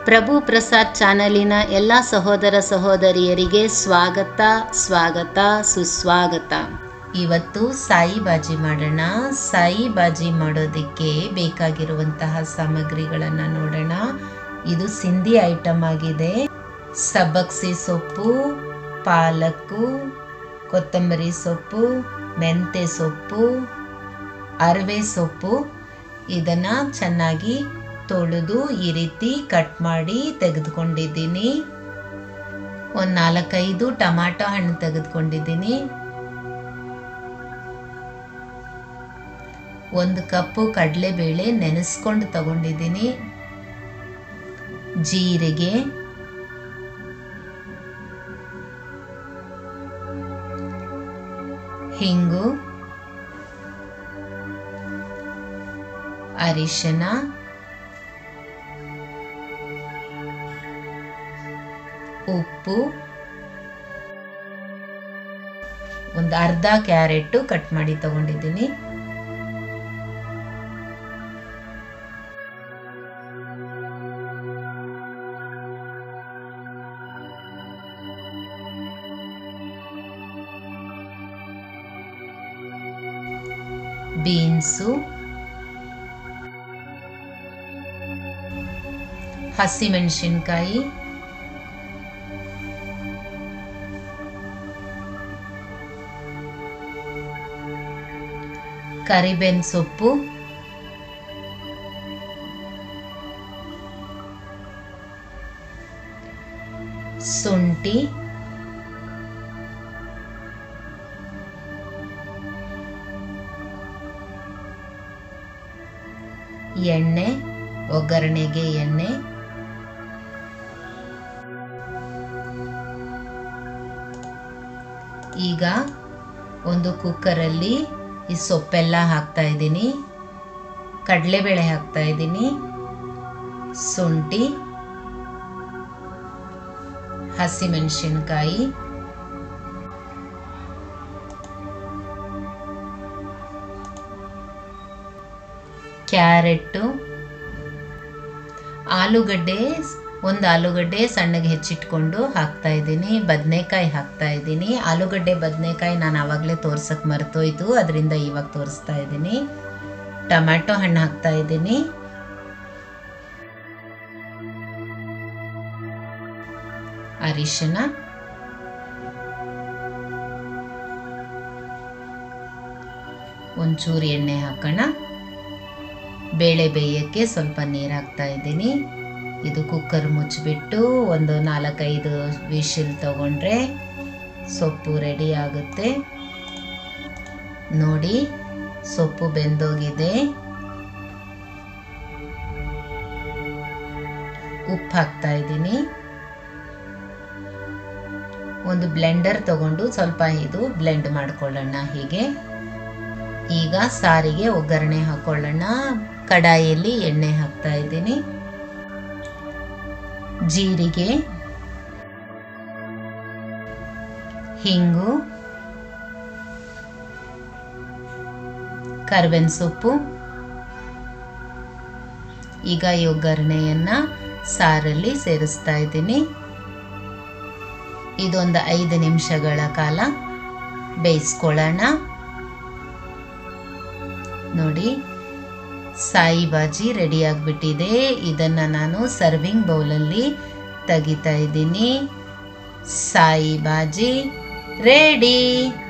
ಪ್ರಭು ಪ್ರಸಾದ್ ಚಾನಲಿನ ಎಲ್ಲ ಸಹೋದರ ಸಹೋದರಿಯರಿಗೆ ಸ್ವಾಗತ ಸ್ವಾಗತ ಸುಸ್ವಾಗತ ಇವತ್ತು ಸಾಯಿ ಬಾಜಿ ಮಾಡೋಣ ಸಾಯಿ ಬಾಜಿ ಮಾಡೋದಕ್ಕೆ ಬೇಕಾಗಿರುವಂತಹ ಸಾಮಗ್ರಿಗಳನ್ನು ನೋಡೋಣ ಇದು ಸಿಂಧಿ ಐಟಮ್ ಆಗಿದೆ ಸಬ್ಬಕ್ಸಿ ಸೊಪ್ಪು ಪಾಲಕ್ಕು ಕೊತ್ತಂಬರಿ ಸೊಪ್ಪು ಮೆಂತೆ ಸೊಪ್ಪು ಅರವೆ ಸೊಪ್ಪು ಇದನ್ನು ಚೆನ್ನಾಗಿ ತೊಳೆದು ಈ ರೀತಿ ಕಟ್ ಮಾಡಿ ತೆಗೆದುಕೊಂಡಿದ್ದೀನಿ ಒಂದು ನಾಲ್ಕೈದು ಟೊಮಾಟೊ ಹಣ್ಣು ತೆಗೆದುಕೊಂಡಿದ್ದೀನಿ ಒಂದು ಕಪ್ಪು ಕಡಲೆಬೇಳೆ ನೆನೆಸ್ಕೊಂಡು ತಗೊಂಡಿದ್ದೀನಿ ಜೀರಿಗೆ ಹಿಂಗು ಅರಿಶಿನ ಉಪ್ಪು ಒಂದು ಅರ್ಧ ಕ್ಯಾರೆಟ್ ಕಟ್ ಮಾಡಿ ತಗೊಂಡಿದ್ದೀನಿ ಬೀನ್ಸು ಹಸಿಮೆಣಸಿನ್ಕಾಯಿ ಕರಿಬೇನ್ ಸೊಪ್ಪು ಶುಂಠಿ ಎಣ್ಣೆ ಒಗ್ಗರಣೆಗೆ ಎಣ್ಣೆ ಈಗ ಒಂದು ಕುಕ್ಕರಲ್ಲಿ ಈ ಸೊಪ್ಪೆಲ್ಲ ಹಾಕ್ತಾ ಇದ್ದೀನಿ ಕಡಲೆಬೇಳೆ ಹಾಕ್ತಾ ಇದ್ದೀನಿ ಶುಂಠಿ ಹಸಿಮೆಣಸಿನ್ಕಾಯಿ ಕ್ಯಾರೆಟ್ಟು ಆಲೂಗಡ್ಡೆ ಒಂದು ಆಲೂಗಡ್ಡೆ ಸಣ್ಣಗೆ ಹೆಚ್ಚಿಟ್ಕೊಂಡು ಹಾಕ್ತಾ ಇದ್ದೀನಿ ಬದನೆಕಾಯಿ ಹಾಕ್ತಾ ಇದ್ದೀನಿ ಆಲೂಗಡ್ಡೆ ಬದನೆಕಾಯಿ ನಾನು ಆವಾಗಲೇ ತೋರ್ಸಕ್ಕೆ ಮರ್ತೋಯ್ತು ಅದರಿಂದ ಇವಾಗ ತೋರಿಸ್ತಾ ಇದ್ದೀನಿ ಟೊಮ್ಯಾಟೊ ಹಣ್ಣು ಹಾಕ್ತಾ ಇದ್ದೀನಿ ಅರಿಶಿನ ಒಂಚೂರು ಎಣ್ಣೆ ಹಾಕೋಣ ಬೇಳೆ ಬೇಯಕ್ಕೆ ಸ್ವಲ್ಪ ನೀರು ಹಾಕ್ತಾ ಇದ್ದೀನಿ ಇದು ಕುಕ್ಕರ್ ಮುಚ್ಚಿಬಿಟ್ಟು ಒಂದು ನಾಲ್ಕೈದು ವಿಶಿಲ್ ತಗೊಂಡ್ರೆ ಸೊಪ್ಪು ರೆಡಿ ಆಗುತ್ತೆ ನೋಡಿ ಸೊಪ್ಪು ಬೆಂದೋಗಿದೆ ಉಪ್ಪು ಹಾಕ್ತಾ ಇದ್ದೀನಿ ಒಂದು ಬ್ಲೆಂಡರ್ ತಗೊಂಡು ಸ್ವಲ್ಪ ಇದು ಬ್ಲೆಂಡ್ ಮಾಡ್ಕೊಳ್ಳೋಣ ಹೀಗೆ ಈಗ ಸಾರಿಗೆ ಒಗ್ಗರಣೆ ಹಾಕೊಳ್ಳೋಣ ಕಡಾಯಿಯಲ್ಲಿ ಎಣ್ಣೆ ಹಾಕ್ತಾ ಇದ್ದೀನಿ ಜೀರಿಗೆ ಹಿಂಗು ಕರ್ಬೇನ್ ಸೊಪ್ಪು ಈಗ ಈ ಒಗ್ಗರಣೆಯನ್ನ ಸಾರಲ್ಲಿ ಸೇರಿಸ್ತಾ ಇದ್ದೀನಿ ಇದೊಂದು ಐದು ನಿಮಿಷಗಳ ಕಾಲ ಬೇಯಿಸ್ಕೊಳ್ಳೋಣ ನೋಡಿ ಸಾಯಿ ಬಾಜಿ ರೆಡಿ ಆಗಿಬಿಟ್ಟಿದೆ ಇದನ್ನು ನಾನು ಸರ್ವಿಂಗ್ ಬೌಲಲ್ಲಿ ತೆಗಿತಾ ಇದ್ದೀನಿ ಸಾಯಿ ಬಾಜಿ ರೆಡಿ